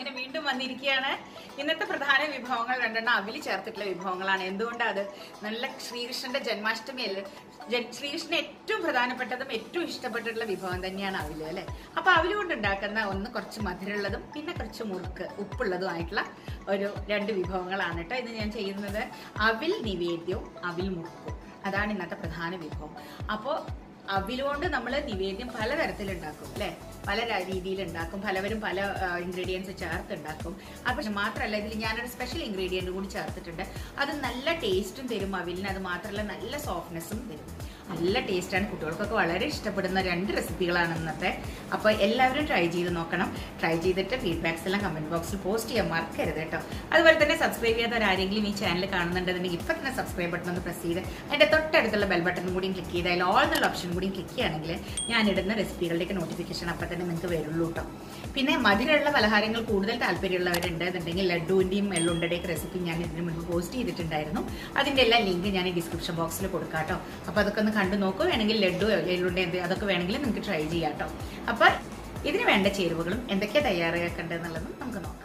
അങ്ങനെ വീണ്ടും വന്നിരിക്കുകയാണ് ഇന്നത്തെ പ്രധാന വിഭവങ്ങൾ രണ്ടെണ്ണം അവില് ചേർത്തിട്ടുള്ള വിഭവങ്ങളാണ് എന്തുകൊണ്ടാണ് അത് നല്ല ശ്രീകൃഷ്ണന്റെ ജന്മാഷ്ടമിയല്ലേ ജൻ- ശ്രീകൃഷ്ണന് ഏറ്റവും പ്രധാനപ്പെട്ടതും ഏറ്റവും ഇഷ്ടപ്പെട്ടിട്ടുള്ള വിഭവം തന്നെയാണ് അവില് അല്ലെ അപ്പൊ അവില് കൊണ്ട് ഉണ്ടാക്കുന്ന ഒന്ന് കുറച്ച് മധുരമുള്ളതും പിന്നെ കുറച്ച് മുറുക്ക് ഉപ്പുള്ളതുമായിട്ടുള്ള ഒരു രണ്ട് വിഭവങ്ങളാണ് കേട്ടോ ഇത് ഞാൻ ചെയ്യുന്നത് അവിൽ നിവേദ്യവും അവിൽ മുറുക്കും അതാണ് ഇന്നത്തെ പ്രധാന വിഭവം അപ്പോൾ അവിലുകൊണ്ട് നമ്മൾ നിവേദ്യം പലതരത്തിൽ ഉണ്ടാക്കും അല്ലെ പല രീതിയിൽ ഉണ്ടാക്കും പലവരും പല ഇൻഗ്രീഡിയൻസ് ചേർത്ത് ഉണ്ടാക്കും അത് പക്ഷെ മാത്രമല്ല ഇതിൽ ഞാനൊരു സ്പെഷ്യൽ ഇൻഗ്രീഡിയൻറ്റ് കൂടി ചേർത്തിട്ടുണ്ട് അത് നല്ല ടേസ്റ്റും തരും അവിലിന് അത് മാത്രമല്ല നല്ല സോഫ്റ്റ്നെസ്സും തരും നല്ല ടേസ്റ്റാണ് കുട്ടികൾക്കൊക്കെ വളരെ ഇഷ്ടപ്പെടുന്ന രണ്ട് റെസിപ്പികളാണ് ഇന്നത്തെ അപ്പോൾ എല്ലാവരും ട്രൈ ചെയ്ത് നോക്കണം ട്രൈ ചെയ്തിട്ട് ഫീഡ്ബാക്സ് എല്ലാം കമന്റ് ബോക്സിൽ പോസ്റ്റ് ചെയ്യാൻ മറക്കരുത് കേട്ടോ അതുപോലെ തന്നെ സബ്സ്ക്രൈബ് ചെയ്യാത്തവരാരെങ്കിലും ഈ ചാനൽ കാണുന്നുണ്ടെന്നുണ്ടെങ്കിൽ ഇപ്പം തന്നെ സബ്സ്ക്രൈബ് ബട്ടൺ ഒന്ന് പ്രസ് ചെയ്ത് അതിൻ്റെ തൊട്ടടുത്തുള്ള ബെൽ ബട്ടൺ കൂടിയും ക്ലിക്ക് ചെയ്ത് അതിൽ ഓൾ എന്നുള്ള ഓപ്ഷൻ കൂടിയും ക്ലിക്ക് ചെയ്യുകയാണെങ്കിൽ ഞാൻ ഇടുന്ന റെസിപ്പികളുടെയൊക്കെ നോട്ടിഫിക്കേഷൻ അപ്പം തന്നെ നിങ്ങൾക്ക് വരുള്ളൂ കേട്ടോ പിന്നെ മധുരമുള്ള പലഹാരങ്ങൾ കൂടുതൽ താല്പര്യമുള്ളവരുണ്ട് എന്നുണ്ടെങ്കിൽ ലഡുവിൻ്റെയും എള്ളുണ്ടയുടെയൊക്കെ റെസിപ്പി ഞാൻ ഇതിന് മുൻപ് പോസ്റ്റ് ചെയ്തിട്ടുണ്ടായിരുന്നു അതിൻ്റെ എല്ലാ ലിങ്ക് ഞാൻ ഈ ഡിസ്ക്രിപ്ഷൻ ബോക്സിൽ കൊടുക്കാം കേട്ടോ അപ്പോൾ അതൊക്കെ ഒന്ന് കണ്ടു നോക്കൂ വേണമെങ്കിൽ ലഡു എള്ളുണ്ട എന്ത് അതൊക്കെ വേണമെങ്കിൽ നിങ്ങൾക്ക് ട്രൈ ചെയ്യാം കേട്ടോ അപ്പോൾ ഇതിന് വേണ്ട ചേരുവകളും എന്തൊക്കെയാണ് തയ്യാറാക്കേണ്ടതെന്നുള്ളതും നമുക്ക് നോക്കാം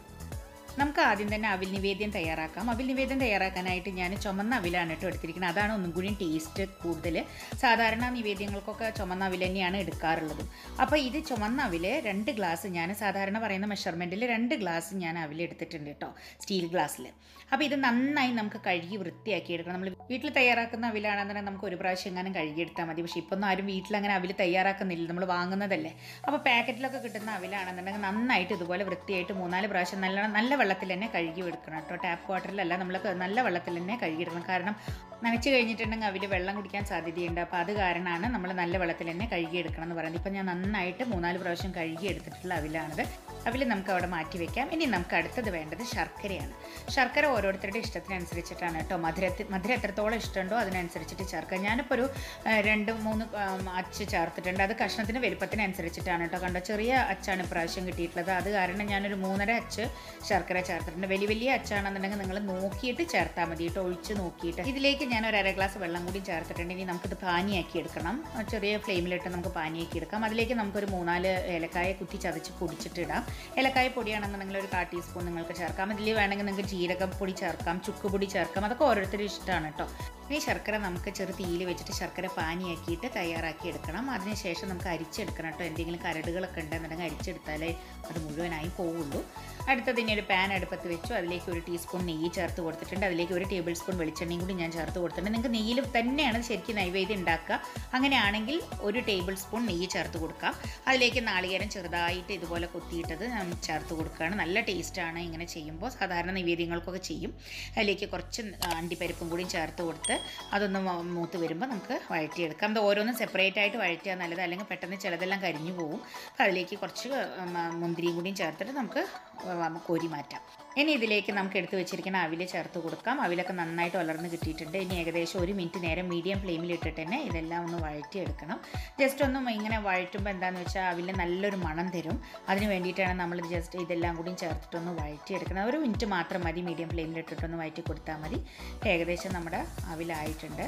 നമുക്ക് ആദ്യം തന്നെ അവിൽ നിവേദ്യം തയ്യാറാക്കാം അവിൽ നിവേദ്യം തയ്യാറാക്കാനായിട്ട് ഞാൻ ചുമന്ന അവിലാണ് കേട്ടോ എടുത്തിരിക്കുന്നത് അതാണ് ഒന്നും കൂടി ടേസ്റ്റ് കൂടുതൽ സാധാരണ നിവേദ്യങ്ങൾക്കൊക്കെ ചുമന്ന അവിൽ തന്നെയാണ് എടുക്കാറുള്ളത് അപ്പോൾ ഇത് ചുമന്ന അവില് രണ്ട് ഗ്ലാസ് ഞാൻ സാധാരണ പറയുന്ന മെഷർമെൻറ്റിൽ രണ്ട് ഗ്ലാസ് ഞാൻ അവിൽ എടുത്തിട്ടുണ്ട് കേട്ടോ സ്റ്റീൽ ഗ്ലാസ്സിൽ അപ്പോൾ ഇത് നന്നായി നമുക്ക് കഴുകി വൃത്തിയാക്കി എടുക്കണം നമ്മൾ വീട്ടിൽ തയ്യാറാക്കുന്ന അവിലാണെന്നുണ്ടെങ്കിൽ നമുക്ക് ഒരു പ്രാവശ്യം എങ്ങാനും കഴുകിയെടുത്താൽ മതി പക്ഷേ ഇപ്പം ഒന്നും ആരും വീട്ടിൽ അങ്ങനെ അവിൽ തയ്യാറാക്കുന്നില്ല നമ്മൾ വാങ്ങുന്നതല്ലേ അപ്പോൾ പാക്കറ്റിലൊക്കെ കിട്ടുന്ന അവിലാണെന്നുണ്ടെങ്കിൽ നന്നായിട്ട് ഇതുപോലെ വൃത്തിയായിട്ട് മൂന്നാല് പ്രാവശ്യം നല്ല നല്ല വെള്ളത്തിൽ തന്നെ കഴുകി എടുക്കണം കേട്ടോ ടാപ്പ് വാട്ടറിലല്ല നമ്മൾ നല്ല വെള്ളത്തിൽ തന്നെ കഴുകിയിടണം കാരണം നനച്ച് കഴിഞ്ഞിട്ടുണ്ടെങ്കിൽ അവിൽ വെള്ളം കുടിക്കാൻ സാധ്യതയുണ്ട് അപ്പോൾ അത് കാരണമാണ് നമ്മൾ നല്ല വെള്ളത്തിൽ തന്നെ കഴുകി എടുക്കണം എന്ന് പറയുന്നത് ഇപ്പം ഞാൻ നന്നായിട്ട് മൂന്നാല് പ്രാവശ്യം കഴുകി എടുത്തിട്ടുള്ള അവിലാണിത് അവിൽ നമുക്ക് അവിടെ മാറ്റി വെക്കാം ഇനി നമുക്ക് അടുത്തത് വേണ്ടത് ശർക്കരയാണ് ശർക്കര ഓരോരുത്തരുടെ ഇഷ്ടത്തിനനുസരിച്ചിട്ടാണ് കേട്ടോ മധുരത്തിൽ മധുരം എത്രത്തോളം ഇഷ്ടമുണ്ടോ അതിനനുസരിച്ചിട്ട് ചേർക്കുക ഞാനിപ്പോൾ ഒരു ആ, രണ്ട് മൂന്ന് ആ, അച്ച് ചേർത്തിട്ടുണ്ട് അത് കഷ്ണത്തിന് വലുപ്പത്തിനനുസരിച്ചിട്ടാണ് കേട്ടോ കണ്ടോ ചെറിയ അച്ചാണ് ഇപ്രാവശ്യം കിട്ടിയിട്ടുള്ളത് അത് കാരണം ഞാനൊരു മൂന്നര അച്ച് ശർക്കര ചേർത്തിട്ടുണ്ട് വലിയ വലിയ അച്ചാണെന്നുണ്ടെങ്കിൽ നിങ്ങൾ നോക്കിയിട്ട് ചേർത്താൽ മതി കേട്ടോ ഒഴിച്ച് നോക്കിയിട്ട് ഇതിലേക്ക് ഞാൻ ഒരു അര ഗ്ലാസ് വെള്ളം കൂടി ചേർത്തിട്ടുണ്ട് ഇനി നമുക്കിത് പാനിയാക്കി എടുക്കണം ആ, ചെറിയ ഫ്ലെയിമിലിട്ട് നമുക്ക് പാനിയാക്കി എടുക്കാം അതിലേക്ക് നമുക്കൊരു മൂന്നാല് ഏലക്കായ കുത്തി ചതച്ച് പൊടിച്ചിട്ട് ഇടാം ഏലക്കായ പൊടിയാണെന്നുണ്ടെങ്കിൽ ഒരു കാ ടീസ്പൂൺ നിങ്ങൾക്ക് ചേർക്കാം ഇതിൽ വേണമെങ്കിൽ നിങ്ങൾക്ക് ജീരകപ്പൊടി ചേർക്കാം ചുക്കുപൊടി ചേർക്കാം അതൊക്കെ ഓരോരുത്തരും ഇഷ്ടമാണ് കേട്ടോ ഇനി ശർക്കര നമുക്ക് ചെറു തീയിൽ വെച്ചിട്ട് ശർക്കര പാനിയാക്കിയിട്ട് തയ്യാറാക്കി എടുക്കണം അതിനുശേഷം നമുക്ക് അരിച്ചെടുക്കണം കേട്ടോ എന്തെങ്കിലും കരടുകളൊക്കെ ഉണ്ടെന്നുണ്ടെങ്കിൽ അരിച്ചെടുത്താലേ അത് മുഴുവനായി പോവുള്ളൂ അടുത്തത് ഇനി ഒരു പാൻ അടുപ്പത്ത് വെച്ചു അതിലേക്ക് ഒരു ടീസ്പൂൺ നെയ്യ് ചേർത്ത് കൊടുത്തിട്ടുണ്ട് അതിലേക്ക് ഒരു ടേബിൾ സ്പൂൺ വെളിച്ചെണ്ണയും കൂടി ഞാൻ ചേർത്ത് കൊടുത്തിട്ടുണ്ട് നിങ്ങൾക്ക് നെയ്യിൽ തന്നെയാണ് ശരിക്കും നൈവേദ്യം ഉണ്ടാക്കുക അങ്ങനെയാണെങ്കിൽ ഒരു ടേബിൾ സ്പൂൺ നെയ്യ് ചേർത്ത് കൊടുക്കാം അതിലേക്ക് നാളികേരം ചെറുതായിട്ട് ഇതുപോലെ കൊത്തിയിട്ടത് ഞാൻ ചേർത്ത് കൊടുക്കുകയാണ് നല്ല ടേസ്റ്റാണ് ഇങ്ങനെ ചെയ്യുമ്പോൾ സാധാരണ നൈവേദ്യങ്ങൾക്കൊക്കെ ചെയ്യും അതിലേക്ക് കുറച്ച് അണ്ടിപ്പരിപ്പും കൂടിയും ചേർത്ത് കൊടുത്ത് അതൊന്ന് മ- മൂത്ത് വരുമ്പോൾ നമുക്ക് വഴറ്റിയെടുക്കാം അത് ഓരോന്നും സെപ്പറേറ്റ് ആയിട്ട് വഴറ്റിയാൽ നല്ലത് അല്ലെങ്കിൽ പെട്ടെന്ന് ചിലതെല്ലാം കരിഞ്ഞു പോകും അപ്പോൾ അതിലേക്ക് കുറച്ച് ഉം, മുന്തിരിയും കൂടിയും ചേർത്തിട്ട് നമുക്ക് ഉം, കോരി മാറ്റാം ഇനി ഇതിലേക്ക് നമുക്ക് എടുത്ത് വെച്ചിരിക്കുന്ന അവില് ചേർത്ത് കൊടുക്കാം അവിലൊക്കെ നന്നായിട്ട് വളർന്ന് കിട്ടിയിട്ടുണ്ട് ഇനി ഏകദേശം ഒരു മിനിറ്റ് നേരം മീഡിയം ഫ്ലെയിമിൽ ഇട്ടിട്ട് തന്നെ ഇതെല്ലാം ഒന്ന് വഴറ്റിയെടുക്കണം ജസ്റ്റ് ഒന്ന് ഇങ്ങനെ വഴറ്റുമ്പോൾ എന്താണെന്ന് വെച്ചാൽ അവില് നല്ലൊരു മണം തരും അതിന് വേണ്ടിയിട്ടാണ് നമ്മൾ ജസ്റ്റ് ഇതെല്ലാം കൂടി ചേർത്തിട്ടൊന്ന് വഴറ്റിയെടുക്കുന്നത് ഒരു മിനിറ്റ് മാത്രം മതി മീഡിയം ഫ്ലെയിമിൽ ഇട്ടിട്ടൊന്ന് വഴറ്റി കൊടുത്താൽ മതി ഏകദേശം നമ്മുടെ അവിലായിട്ടുണ്ട്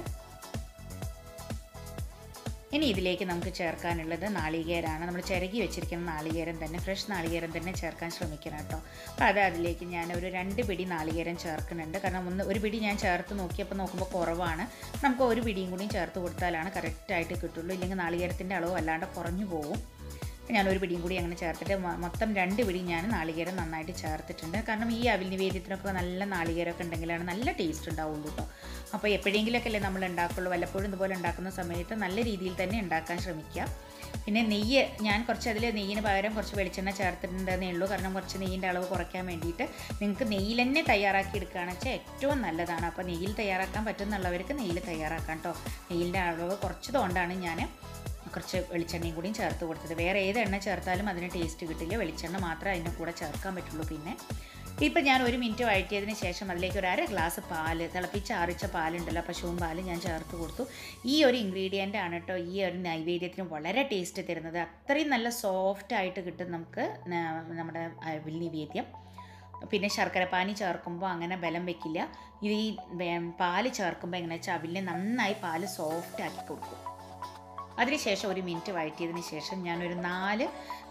ഇനി ഇതിലേക്ക് നമുക്ക് ചേർക്കാനുള്ളത് നാളികേരമാണ് നമ്മൾ ചിരകി വെച്ചിരിക്കുന്ന നാളികേരം തന്നെ ഫ്രഷ് നാളികേരം തന്നെ ചേർക്കാൻ ശ്രമിക്കണം കേട്ടോ അപ്പോൾ അത് അതിലേക്ക് ഞാൻ ഒരു രണ്ട് പിടി നാളികേരം ചേർക്കുന്നുണ്ട് കാരണം ഒന്ന് ഒരു പിടി ഞാൻ ചേർത്ത് നോക്കിയപ്പോൾ നോക്കുമ്പോൾ കുറവാണ് നമുക്ക് ഒരു പിടിയും കൂടിയും ചേർത്ത് കൊടുത്താലാണ് കറക്റ്റായിട്ട് കിട്ടുള്ളൂ ഇല്ലെങ്കിൽ നാളികേരത്തിൻ്റെ അളവ് വല്ലാണ്ട് കുറഞ്ഞു പോകും ഞാൻ ഒരു പിടിയും കൂടി അങ്ങനെ ചേർത്തിട്ട് മൊ- മൊത്തം രണ്ട് പിടി ഞാൻ നാളികേരം നന്നായിട്ട് ചേർത്തിട്ടുണ്ട് കാരണം ഈ അവിൽ നിവേദ്യത്തിനൊക്കെ നല്ല നാളികേരമൊക്കെ ഉണ്ടെങ്കിലാണ് നല്ല ടേസ്റ്റ് ഉണ്ടാവുള്ളൂ കേട്ടോ അപ്പോൾ എപ്പോഴെങ്കിലുമൊക്കെ അല്ലേ നമ്മൾ ഉണ്ടാക്കുള്ളൂ വല്ലപ്പോഴും ഇതുപോലെ ഉണ്ടാക്കുന്ന സമയത്ത് നല്ല രീതിയിൽ തന്നെ ഉണ്ടാക്കാൻ ശ്രമിക്കുക പിന്നെ നെയ്യ് ഞാൻ കുറച്ച് അതിൽ നെയ്യിന് പകരം കുറച്ച് വെളിച്ചെണ്ണ ചേർത്തിട്ടുണ്ടെന്നേ ഉള്ളൂ കാരണം കുറച്ച് നെയ്യിൻ്റെ അളവ് കുറയ്ക്കാൻ വേണ്ടിയിട്ട് നിങ്ങൾക്ക് നെയ്യിൽ തന്നെ തയ്യാറാക്കി എടുക്കുകയാണെന്ന് വെച്ചാൽ ഏറ്റവും നല്ലതാണ് അപ്പോൾ നെയ്യിൽ തയ്യാറാക്കാൻ പറ്റുന്നുള്ളവർക്ക് നെയ്യിൽ തയ്യാറാക്കാം കേട്ടോ നെയ്യിൻ്റെ അളവ് കുറച്ചതുകൊണ്ടാണ് ഞാൻ കുറച്ച് വെളിച്ചെണ്ണയും കൂടിയും ചേർത്ത് കൊടുത്തത് വേറെ ഏത് എണ്ണ ചേർത്താലും അതിന് ടേസ്റ്റ് കിട്ടില്ല വെളിച്ചെണ്ണ മാത്രമേ അതിൻ്റെ കൂടെ ചേർക്കാൻ പറ്റുള്ളൂ പിന്നെ ഇപ്പം ഞാൻ ഒരു മിനിറ്റ് വഴറ്റിയതിന് ശേഷം അതിലേക്ക് ഒരു അര ഗ്ലാസ് പാല് തിളപ്പിച്ച് ആറിച്ച പാലുണ്ടല്ലോ പശുവും പാല് ഞാൻ ചേർത്ത് കൊടുത്തു ഈ ഒരു ഇൻഗ്രീഡിയൻ്റ് ആണ് കേട്ടോ ഈ ഒരു നൈവേദ്യത്തിന് വളരെ ടേസ്റ്റ് തരുന്നത് അത്രയും നല്ല സോഫ്റ്റ് ആയിട്ട് കിട്ടും നമുക്ക് ന- നമ്മുടെ അവിൽ നിവേദ്യം പിന്നെ ശർക്കര പാനി ചേർക്കുമ്പോൾ അങ്ങനെ ബലം വെക്കില്ല ഇത് ഈ വേ- പാല് ചേർക്കുമ്പോൾ എങ്ങനെ വെച്ചാൽ അവിലിനെ നന്നായി പാല് സോഫ്റ്റ് ആക്കി കൊടുക്കും അതിനുശേഷം ഒരു മിനിറ്റ് വഴറ്റിയതിന് ശേഷം ഞാനൊരു നാല്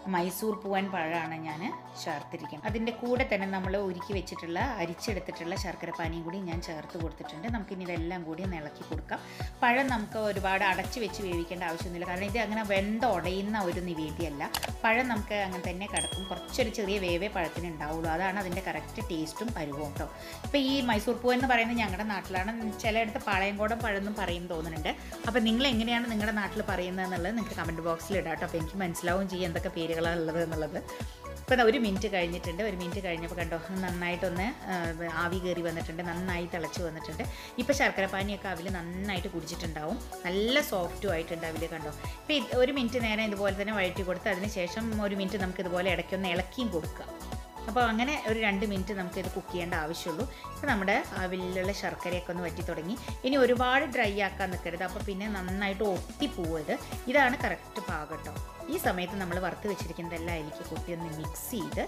മൈസൂർ പൂവൻ പഴമാണ് ഞാൻ ചേർത്തിരിക്കുന്നത് അതിൻ്റെ കൂടെ തന്നെ നമ്മൾ ഒരുക്കി വെച്ചിട്ടുള്ള അരിച്ചെടുത്തിട്ടുള്ള ശർക്കര പാനിയും കൂടി ഞാൻ ചേർത്ത് കൊടുത്തിട്ടുണ്ട് നമുക്കിനി ഇതെല്ലാം കൂടി ഒന്ന് ഇളക്കി കൊടുക്കാം പഴം നമുക്ക് ഒരുപാട് അടച്ച് വെച്ച് വേവിക്കേണ്ട ആവശ്യമൊന്നുമില്ല കാരണം ഇത് അങ്ങനെ വെന്ത ഉടയുന്ന ഒരു നിവേദ്യമല്ല പഴം നമുക്ക് അങ്ങനെ തന്നെ കിടക്കും കുറച്ചൊരു ചെറിയ വേവേ പഴത്തിന് ഉണ്ടാവുള്ളൂ അതാണ് അതിൻ്റെ കറക്റ്റ് ടേസ്റ്റും പരുവവും കേട്ടോ ഇപ്പോൾ ഈ മൈസൂർ പൂവ് എന്ന് പറയുന്നത് ഞങ്ങളുടെ നാട്ടിലാണ് ചിലയിടത്ത് പാളയംകോടൻ പഴം എന്നും പറയും തോന്നുന്നുണ്ട് അപ്പോൾ നിങ്ങൾ എങ്ങനെയാണ് നിങ്ങളുടെ നാട്ടിൽ പറയുന്നത് എന്നുള്ളത് നിങ്ങൾക്ക് കമൻറ്റ് ബോക്സിൽ ഇടാം കേട്ടോ അപ്പോൾ എനിക്ക് മനസ്സിലാവും ചെയ്യും എന്തൊക്കെ പേരുകളാണ് ഉള്ളത് എന്നുള്ളത് ഇപ്പോൾ ഒരു മിനിറ്റ് കഴിഞ്ഞിട്ടുണ്ട് ഒരു മിനിറ്റ് കഴിഞ്ഞപ്പോൾ കണ്ടോ നന്നായിട്ടൊന്ന് ആ, ആവി കയറി വന്നിട്ടുണ്ട് നന്നായി തിളച്ച് വന്നിട്ടുണ്ട് ഇപ്പോൾ ശർക്കര പാനിയൊക്കെ അവിൽ നന്നായിട്ട് കുടിച്ചിട്ടുണ്ടാവും നല്ല സോഫ്റ്റും ആയിട്ടുണ്ട് അവിൽ കണ്ടോ ഇപ്പോൾ ഇത് ഒരു മിനിറ്റ് നേരം ഇതുപോലെ തന്നെ വഴറ്റി കൊടുത്ത് അതിന് ശേഷം ഒരു മിനിറ്റ് നമുക്ക് ഇതുപോലെ ഇടയ്ക്കൊന്ന് ഇളക്കിയും കൊടുക്കുക അപ്പോൾ അങ്ങനെ ഒരു രണ്ട് മിനിറ്റ് നമുക്കിത് കുക്ക് ചെയ്യേണ്ട ആവശ്യമുള്ളൂ ഇപ്പോൾ നമ്മുടെ അവിലുള്ള ശർക്കരയൊക്കെ ഒന്ന് വറ്റി തുടങ്ങി ഇനി ഒരുപാട് ഡ്രൈ ആക്കാൻ നിൽക്കരുത് അപ്പോൾ പിന്നെ നന്നായിട്ട് ഒട്ടിപ്പോവരുത് ഇതാണ് കറക്റ്റ് പാകം കേട്ടോ ഈ സമയത്ത് നമ്മൾ വറുത്ത് വെച്ചിരിക്കുന്നതെല്ലാം അതിലേക്ക് കുത്തി ഒന്ന് മിക്സ് ചെയ്ത്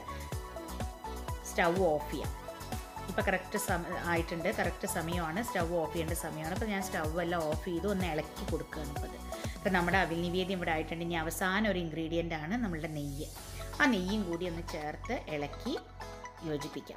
സ്റ്റൗ ഓഫ് ചെയ്യാം ഇപ്പോൾ കറക്റ്റ് സമ ആയിട്ടുണ്ട് കറക്റ്റ് സമയമാണ് സ്റ്റൗ ഓഫ് ചെയ്യേണ്ട സമയമാണ് അപ്പോൾ ഞാൻ സ്റ്റൗ എല്ലാം ഓഫ് ചെയ്ത് ഒന്ന് ഇളക്കി കൊടുക്കുകയാണ് ഇപ്പോൾ ഇത് ഇപ്പോൾ നമ്മുടെ അവിൽ നിവേദ്യം ഇവിടെ ആയിട്ടുണ്ട് ഇനി അവസാനം ഒരു ഇൻഗ്രീഡിയൻ്റ് ആണ് നമ്മളുടെ നെയ്യ് ആ നെയ്യും കൂടി ഒന്ന് ചേർത്ത് ഇളക്കി യോജിപ്പിക്കാം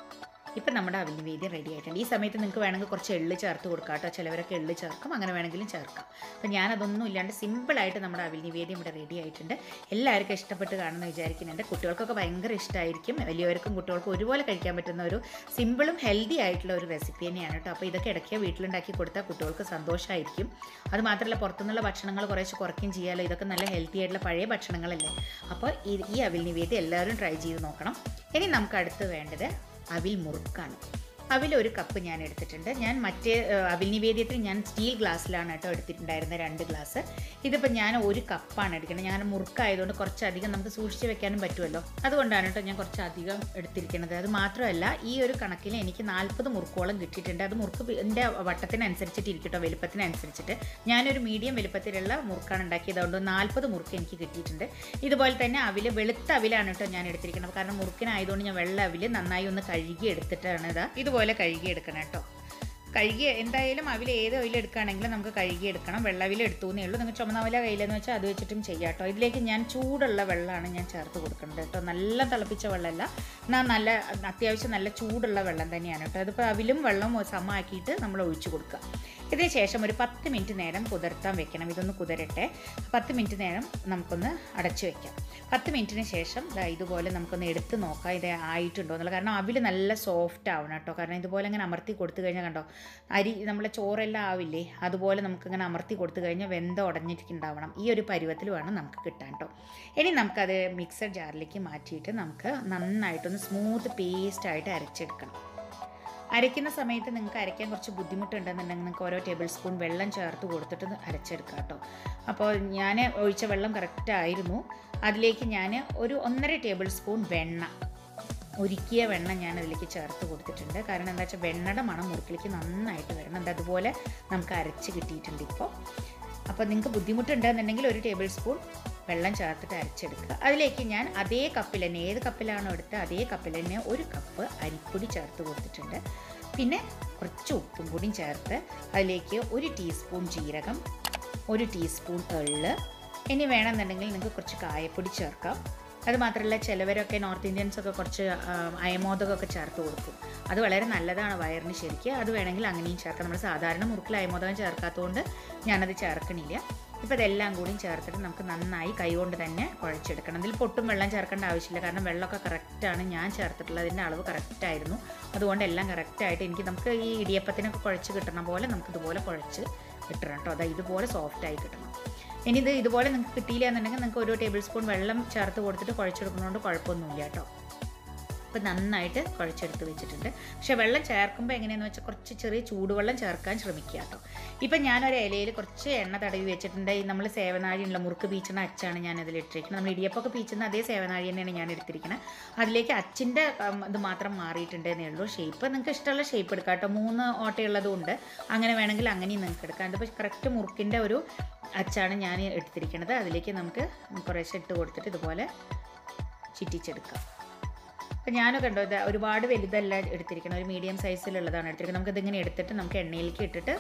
ഇപ്പം നമ്മുടെ അവിൽ നിവേദ്യം റെഡി ആയിട്ടുണ്ട് ഈ സമയത്ത് നിങ്ങൾക്ക് വേണമെങ്കിൽ കുറച്ച് എള്ള് ചേർത്ത് കൊടുക്കാം കേട്ടോ ചിലവരൊക്കെ എള്ള് ചേർക്കും അങ്ങനെ വേണമെങ്കിലും ചേർക്കാം അപ്പം ഞാനതൊന്നും ഇല്ലാണ്ട് സിമ്പിളായിട്ട് നമ്മുടെ അവിൽ നിവേദ്യം ഇവിടെ റെഡി ആയിട്ടുണ്ട് എല്ലാവർക്കും ഇഷ്ടപ്പെട്ട് കാണുമെന്ന് വിചാരിക്കുന്നുണ്ട് കുട്ടികൾക്കൊക്കെ ഭയങ്കര ഇഷ്ടമായിരിക്കും വലിയവർക്കും കുട്ടികൾക്കും ഒരുപോലെ കഴിക്കാൻ പറ്റുന്ന ഒരു സിമ്പിളും ഹെൽത്തി ആയിട്ടുള്ള ഒരു റെസിപ്പി തന്നെയാണ് കേട്ടോ അപ്പോൾ ഇതൊക്കെ ഇടയ്ക്ക് വീട്ടിലുണ്ടാക്കി കൊടുത്താൽ കുട്ടികൾക്ക് സന്തോഷമായിരിക്കും അത് മാത്രമല്ല പുറത്തുനിന്നുള്ള ഭക്ഷണങ്ങൾ കുറേശ്ശെ കുറയ്ക്കും ചെയ്യാമല്ലോ ഇതൊക്കെ നല്ല ഹെൽത്തി ആയിട്ടുള്ള പഴയ ഭക്ഷണങ്ങളല്ലേ അപ്പോൾ ഈ ഈ അവിൽ നിവേദ്യം എല്ലാവരും ട്രൈ ചെയ്ത് നോക്കണം ഇനി നമുക്ക് അടുത്ത് വേണ്ടത് അവിൽ മുറുക്കാണ് അവിൽ ഒരു കപ്പ് ഞാൻ എടുത്തിട്ടുണ്ട് ഞാൻ മറ്റേ ഏഹ്, അവിൽ നിവേദ്യത്തിൽ ഞാൻ സ്റ്റീൽ ഗ്ലാസ്സിലാണ് കേട്ടോ എടുത്തിട്ടുണ്ടായിരുന്നത് രണ്ട് ഗ്ലാസ് ഇതിപ്പോൾ ഞാൻ ഒരു കപ്പാണ് എടുക്കുന്നത് ഞാൻ മുറുക്കായതുകൊണ്ട് കുറച്ചധികം നമുക്ക് സൂക്ഷിച്ച് വെക്കാനും പറ്റുമല്ലോ അതുകൊണ്ടാണ് കേട്ടോ ഞാൻ കുറച്ചധികം എടുത്തിരിക്കുന്നത് അത് മാത്രമല്ല ഈ ഒരു കണക്കിൽ എനിക്ക് നാൽപ്പത് മുറുക്കോളം കിട്ടിയിട്ടുണ്ട് അത് മുറുക്ക് എൻ്റെ വട്ടത്തിനനുസരിച്ചിട്ട് ഇരിക്കട്ടോ വലുപ്പത്തിനനുസരിച്ചിട്ട് ഞാനൊരു മീഡിയം വലുപ്പത്തിലുള്ള മുറുക്കാണ് ഉണ്ടാക്കിയത് അതുകൊണ്ട് നാൽപ്പത് മുറുക്ക് എനിക്ക് കിട്ടിയിട്ടുണ്ട് ഇതുപോലെ തന്നെ അവിൽ വെളുത്ത അവിലാണ് കേട്ടോ ഞാൻ എടുത്തിരിക്കുന്നത് കാരണം മുറുക്കിനായതുകൊണ്ട് ഞാൻ വെള്ള അവിൽ നന്നായി ഒന്ന് കഴുകി എടുത്തിട്ടാണ് ഇതാ ഇതുപോലെ കഴുകി എടുക്കണം കേട്ടോ കഴുകി എന്തായാലും അവിൽ ഏത് അവിൽ എടുക്കുകയാണെങ്കിലും നമുക്ക് കഴുകി എടുക്കണം വെള്ളവിൽ എടുത്തു എന്നേ ഉള്ളൂ നിങ്ങൾ ചുമന്നവില കയ്യിലെന്ന് വെച്ചാൽ അത് വെച്ചിട്ടും ചെയ്യാം കേട്ടോ ഇതിലേക്ക് ഞാൻ ചൂടുള്ള വെള്ളമാണ് ഞാൻ ചേർത്ത് കൊടുക്കുന്നത് കേട്ടോ നല്ല തിളപ്പിച്ച വെള്ളമല്ല എന്നാൽ നല്ല അത്യാവശ്യം നല്ല ചൂടുള്ള വെള്ളം തന്നെയാണ് കേട്ടോ അതിപ്പോൾ അവിലും വെള്ളവും സമമാക്കിയിട്ട് നമ്മൾ ഒഴിച്ചു കൊടുക്കുക ഇതിന് ശേഷം ഒരു പത്ത് മിനിറ്റ് നേരം കുതിർത്താൻ വെക്കണം ഇതൊന്ന് കുതിരട്ടെ പത്ത് മിനിറ്റ് നേരം നമുക്കൊന്ന് അടച്ചു വെക്കാം പത്ത് മിനിറ്റിന് ശേഷം ദാ ഇതുപോലെ നമുക്കൊന്ന് എടുത്ത് നോക്കാം ഇത് ആയിട്ടുണ്ടോ എന്നുള്ളത് കാരണം അവിൽ നല്ല സോഫ്റ്റ് ആവണം കേട്ടോ കാരണം ഇതുപോലെ ഇങ്ങനെ അമർത്തി കൊടുത്തു കഴിഞ്ഞാൽ കണ്ടോ അരി നമ്മളെ ചോറെല്ലാം ആവില്ലേ അതുപോലെ നമുക്കിങ്ങനെ അമർത്തി കൊടുത്തു കഴിഞ്ഞാൽ വെന്ത ഉടഞ്ഞിട്ടുണ്ടാവണം ഈ ഒരു പരുവത്തിൽ വേണം നമുക്ക് കിട്ടാൻ കേട്ടോ ഇനി നമുക്കത് മിക്സർ ജാറിലേക്ക് മാറ്റിയിട്ട് നമുക്ക് നന്നായിട്ടൊന്ന് സ്മൂത്ത് പേസ്റ്റായിട്ട് അരച്ചെടുക്കണം അരയ്ക്കുന്ന സമയത്ത് നിങ്ങൾക്ക് അരയ്ക്കാൻ കുറച്ച് ബുദ്ധിമുട്ടുണ്ടെന്നുണ്ടെങ്കിൽ നിങ്ങൾക്ക് ഓരോ ടേബിൾ സ്പൂൺ വെള്ളം ചേർത്ത് കൊടുത്തിട്ട് ഒന്ന് അരച്ചെടുക്കാം കേട്ടോ അപ്പോൾ ഞാൻ ഒഴിച്ച വെള്ളം കറക്റ്റ് ആയിരുന്നു അതിലേക്ക് ഞാൻ ഒരു ഒന്നര ടേബിൾ സ്പൂൺ വെണ്ണ ഉരുക്കിയ വെണ്ണ ഞാൻ അതിലേക്ക് ചേർത്ത് കൊടുത്തിട്ടുണ്ട് കാരണം എന്താ വെച്ചാൽ വെണ്ണയുടെ മണം മുറുക്കിലേക്ക് നന്നായിട്ട് വരണം അത് അതുപോലെ നമുക്ക് അരച്ച് കിട്ടിയിട്ടുണ്ട് ഇപ്പോൾ അപ്പോൾ നിങ്ങൾക്ക് ബുദ്ധിമുട്ടുണ്ടെന്നുണ്ടെങ്കിൽ ഒരു ടേബിൾ സ്പൂൺ വെള്ളം ചേർത്തിട്ട് അരച്ചെടുക്കുക അതിലേക്ക് ഞാൻ അതേ കപ്പിൽ തന്നെ ഏത് കപ്പിലാണോ എടുത്തത് അതേ കപ്പിൽ തന്നെ ഒരു കപ്പ് അരിപ്പൊടി ചേർത്ത് കൊടുത്തിട്ടുണ്ട് പിന്നെ കുറച്ച് ഉപ്പും കൂടിയും ചേർത്ത് അതിലേക്ക് ഒരു ടീസ്പൂൺ ജീരകം ഒരു ടീസ്പൂൺ എള്ള് ഇനി വേണമെന്നുണ്ടെങ്കിൽ നിങ്ങൾക്ക് കുറച്ച് കായപ്പൊടി ചേർക്കാം അത് മാത്രമല്ല ചിലവരൊക്കെ നോർത്ത് ഇന്ത്യൻസ് ഒക്കെ കുറച്ച് ആ, അയമോദകമൊക്കെ ചേർത്ത് കൊടുക്കും അത് വളരെ നല്ലതാണ് വയറിന് ശരിക്ക് അത് വേണമെങ്കിൽ അങ്ങനെയും ചേർക്കാം നമ്മൾ സാധാരണ മുറുക്കിൽ അയമോദകം ചേർക്കാത്തതുകൊണ്ട് ഞാനത് ചേർക്കണില്ല ഇപ്പോൾ ഇതെല്ലാം കൂടിയും ചേർത്തിട്ട് നമുക്ക് നന്നായി കൈകൊണ്ട് തന്നെ കുഴച്ചെടുക്കണം ഇതിൽ പൊട്ടും വെള്ളം ചേർക്കേണ്ട ആവശ്യമില്ല കാരണം വെള്ളമൊക്കെ കറക്റ്റാണ് ഞാൻ ചേർത്തിട്ടുള്ളത് അതിൻ്റെ അളവ് കറക്റ്റായിരുന്നു അതുകൊണ്ട് എല്ലാം കറക്റ്റായിട്ട് എനിക്ക് നമുക്ക് ഈ ഇടിയപ്പത്തിനൊക്കെ കുഴച്ച് കിട്ടണ പോലെ നമുക്ക് ഇതുപോലെ കുഴച്ച് കിട്ടണം കേട്ടോ അതാ ഇതുപോലെ സോഫ്റ്റായി കിട്ടണം ഇനി ഇത് ഇതുപോലെ നിങ്ങൾക്ക് കിട്ടിയില്ല എന്നുണ്ടെങ്കിൽ നിങ്ങൾക്ക് ഒരു ടേബിൾ സ്പൂൺ വെള്ളം ചേർത്ത് കൊടുത്തിട്ട് കുഴച്ചെടുക്കുന്നതുകൊണ്ട് കുഴപ്പമൊന്നുമില്ല കേട്ടോ അപ്പോൾ നന്നായിട്ട് കുഴച്ചെടുത്ത് വെച്ചിട്ടുണ്ട് പക്ഷേ വെള്ളം ചേർക്കുമ്പോൾ എങ്ങനെയാണെന്ന് വെച്ചാൽ കുറച്ച് ചെറിയ ചൂടുവെള്ളം ചേർക്കാൻ ശ്രമിക്കുക കേട്ടോ ഇപ്പം ഞാനൊരു ഇലയിൽ കുറച്ച് എണ്ണ തടവി വെച്ചിട്ടുണ്ട് ഈ നമ്മൾ സേവനാഴിയുള്ള മുറുക്ക് പീച്ചണ അച്ചാണ് ഞാൻ അതിൽ ഇട്ടിരിക്കുന്നത് നമ്മൾ ഇടിയപ്പമൊക്കെ പീച്ചുന്ന അതേ സേവനാഴി തന്നെയാണ് ഞാൻ എടുത്തിരിക്കുന്നത് അതിലേക്ക് അച്ചിൻ്റെ ഉം, ഇത് മാത്രം മാറിയിട്ടുണ്ട് എന്നേ ഉള്ളൂ ഷേപ്പ് നിങ്ങൾക്ക് ഇഷ്ടമുള്ള ഷേപ്പ് എടുക്കാം കേട്ടോ മൂന്ന് ഓട്ടയുള്ളതും ഉണ്ട് അങ്ങനെ വേണമെങ്കിൽ അങ്ങനെയും നിങ്ങൾക്ക് എടുക്കാം ഇതിപ്പോൾ കറക്റ്റ് മുറുക്കിൻ്റെ ഒരു അച്ചാണ് ഞാൻ എടുത്തിരിക്കുന്നത് അതിലേക്ക് നമുക്ക് കുറേശ്ശെ ഇട്ട് കൊടുത്തിട്ട് ഇതുപോലെ ചുറ്റിച്ചെടുക്കാം അപ്പം ഞാനൊക്കെ ഉണ്ടോ ഇത് ഒരുപാട് വലുതല്ല എടുത്തിരിക്കണം ഒരു മീഡിയം സൈസിലുള്ളതാണ് എടുത്തിരിക്കുന്നത് നമുക്ക് ഇതിങ്ങനെ എടുത്തിട്ട് നമുക്ക് എണ്ണയിലേക്ക് ഇട്ടിട്ട്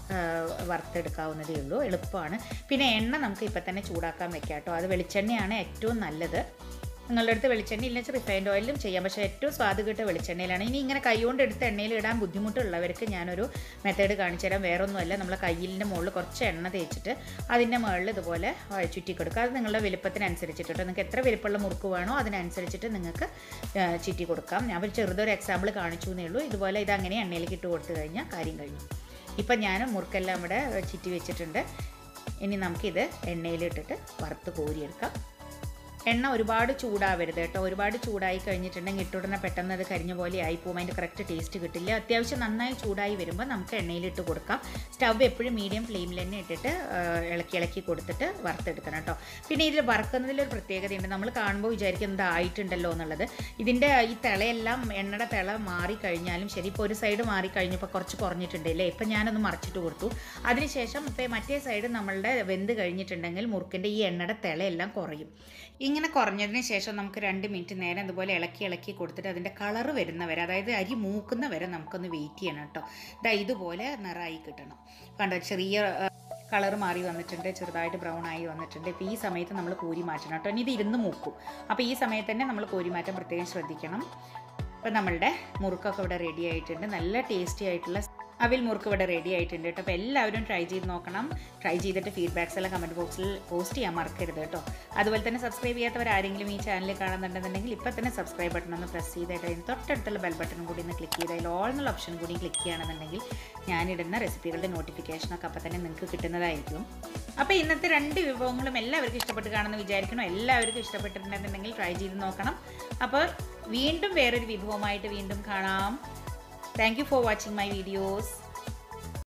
ആ, വറുത്തെടുക്കാവുന്നതേ ഉള്ളൂ എളുപ്പമാണ് പിന്നെ എണ്ണ നമുക്ക് ഇപ്പം തന്നെ ചൂടാക്കാൻ വെക്കാം കേട്ടോ അത് വെളിച്ചെണ്ണയാണ് ഏറ്റവും നല്ലത് നിങ്ങളുടെ അടുത്ത് വെളിച്ചെണ്ണ ഇല്ലെങ്കിൽ റിഫൈൻഡ് ഓയിലും ചെയ്യാം പക്ഷേ ഏറ്റവും സ്വാദ് കിട്ടുക വെളിച്ചെണ്ണയിലാണ് ഇനി ഇങ്ങനെ കൈകൊണ്ട് എടുത്ത് എണ്ണയിൽ ഇടാൻ ബുദ്ധിമുട്ടുള്ളവർക്ക് ഞാനൊരു മെത്തേഡ് കാണിച്ചു തരാം വേറൊന്നുമല്ല നമ്മൾ കയ്യിലിൻ്റെ മുകളിൽ കുറച്ച് എണ്ണ തേച്ചിട്ട് അതിൻ്റെ മുകളിൽ ഇതുപോലെ ആ, ചുറ്റി കൊടുക്കുക അത് നിങ്ങളുടെ വലുപ്പത്തിനനുസരിച്ചിട്ട് കേട്ടോ നിങ്ങൾക്ക് എത്ര വലുപ്പമുള്ള മുറുക്ക് വേണോ അതിനനുസരിച്ചിട്ട് നിങ്ങൾക്ക് ആ, ചുറ്റി കൊടുക്കാം ഞാൻ ഒരു ചെറുതൊരു എക്സാമ്പിൾ കാണിച്ചു എന്നേ ഉള്ളൂ ഇതുപോലെ ഇത് അങ്ങനെ എണ്ണയിലേക്ക് ഇട്ട് കൊടുത്തു കഴിഞ്ഞാൽ കാര്യം കഴിഞ്ഞു ഇപ്പം ഞാൻ മുറുക്കെല്ലാം ഇവിടെ ചുറ്റി വെച്ചിട്ടുണ്ട് ഇനി നമുക്കിത് എണ്ണയിലിട്ടിട്ട് വറുത്ത് കോരിയെടുക്കാം എണ്ണ ഒരുപാട് ചൂടാവരുത് കേട്ടോ ഒരുപാട് ചൂടായി കഴിഞ്ഞിട്ടുണ്ടെങ്കിൽ ഇട്ടുടനെ പെട്ടെന്ന് അത് കരിഞ്ഞ പോലെ ആയി പോകും അതിൻ്റെ കറക്റ്റ് ടേസ്റ്റ് കിട്ടില്ല അത്യാവശ്യം നന്നായി ചൂടായി വരുമ്പോൾ നമുക്ക് എണ്ണയിലിട്ട് കൊടുക്കാം സ്റ്റവ് എപ്പോഴും മീഡിയം ഫ്ലെയിമിൽ തന്നെ ഇട്ടിട്ട് ആ, ഇളക്കി ഇളക്കി കൊടുത്തിട്ട് വറുത്തെടുക്കണം കേട്ടോ പിന്നെ ഇതിൽ വറുക്കുന്നതിലൊരു പ്രത്യേകതയുണ്ട് നമ്മൾ കാണുമ്പോൾ വിചാരിക്കുന്നത് ആയിട്ടുണ്ടല്ലോ എന്നുള്ളത് ഇതിൻ്റെ ഈ തിളയെല്ലാം എണ്ണയുടെ തിള മാറി കഴിഞ്ഞാലും ശരി ഇപ്പോൾ ഒരു സൈഡ് മാറി കഴിഞ്ഞപ്പോൾ കുറച്ച് കുറഞ്ഞിട്ടുണ്ട് അല്ലേ ഇപ്പം ഞാനൊന്ന് മറിച്ചിട്ട് കൊടുത്തു അതിനുശേഷം ഇപ്പോൾ മറ്റേ സൈഡ് നമ്മളുടെ വെന്ത് കഴിഞ്ഞിട്ടുണ്ടെങ്കിൽ മുറുക്കിൻ്റെ ഈ എണ്ണയുടെ തിളയെല്ലാം കുറയും ഇങ്ങനെ കുറഞ്ഞതിന് ശേഷം നമുക്ക് രണ്ട് മിനിറ്റ് നേരം ഇതുപോലെ ഇളക്കി ഇളക്കി കൊടുത്തിട്ട് അതിൻ്റെ കളറ് വരുന്ന വരെ അതായത് അരി മൂക്കുന്ന വരെ നമുക്കൊന്ന് വെയിറ്റ് ചെയ്യണം കേട്ടോ ഇതാ ഇതുപോലെ നിറായി കിട്ടണം കണ്ടോ ചെറിയ കളർ മാറി വന്നിട്ടുണ്ട് ചെറുതായിട്ട് ബ്രൗൺ ആയി വന്നിട്ടുണ്ട് ഇപ്പോൾ ഈ സമയത്ത് നമ്മൾ കോരി മാറ്റണം കേട്ടോ ഇനി ഇത് ഇരുന്ന് മൂക്കും അപ്പോൾ ഈ സമയത്ത് തന്നെ നമ്മൾ കോരി മാറ്റാൻ പ്രത്യേകം ശ്രദ്ധിക്കണം അപ്പോൾ നമ്മളുടെ മുറുക്കൊക്കെ ഇവിടെ റെഡി ആയിട്ടുണ്ട് നല്ല ടേസ്റ്റി ആയിട്ടുള്ള അവിൽ മുറുക്ക് ഇവിടെ റെഡി ആയിട്ടുണ്ട് കേട്ടോ അപ്പോൾ എല്ലാവരും ട്രൈ ചെയ്ത് നോക്കണം ട്രൈ ചെയ്തിട്ട് ഫീഡ്ബാക്സ് എല്ലാം കമൻറ്റ് ബോക്സിൽ പോസ്റ്റ് ചെയ്യാൻ മറക്കരുത് കേട്ടോ അതുപോലെ തന്നെ സബ്സ്ക്രൈബ് ചെയ്യാത്തവർ ആരെങ്കിലും ഈ ചാനൽ കാണുന്നുണ്ടെന്നുണ്ടെങ്കിൽ ഇപ്പോൾ തന്നെ സബ്സ്ക്രൈബ് ബട്ടൺ ഒന്ന് പ്രസ് ചെയ്തിട്ട് അതിന് തൊട്ടടുത്തുള്ള ബെൽ ബട്ടൺ കൂടി ഒന്ന് ക്ലിക്ക് ചെയ്ത് അതിൽ ഓൾ എന്നുള്ള ഓപ്ഷൻ കൂടി ക്ലിക്ക് ചെയ്യുകയാണെന്നുണ്ടെങ്കിൽ ഞാനിടുന്ന റെസിപ്പികളുടെ നോട്ടിഫിക്കേഷനൊക്കെ അപ്പോൾ തന്നെ നിങ്ങൾക്ക് കിട്ടുന്നതായിരിക്കും അപ്പോൾ ഇന്നത്തെ രണ്ട് വിഭവങ്ങളും എല്ലാവർക്കും ഇഷ്ടപ്പെട്ട് കാണുമെന്ന് വിചാരിക്കണം എല്ലാവർക്കും ഇഷ്ടപ്പെട്ടിട്ടുണ്ടെന്നുണ്ടെങ്കിൽ ട്രൈ ചെയ്ത് നോക്കണം അപ്പോൾ വീണ്ടും വേറൊരു വിഭവമായിട്ട് വീണ്ടും കാണാം thank you for watching my videos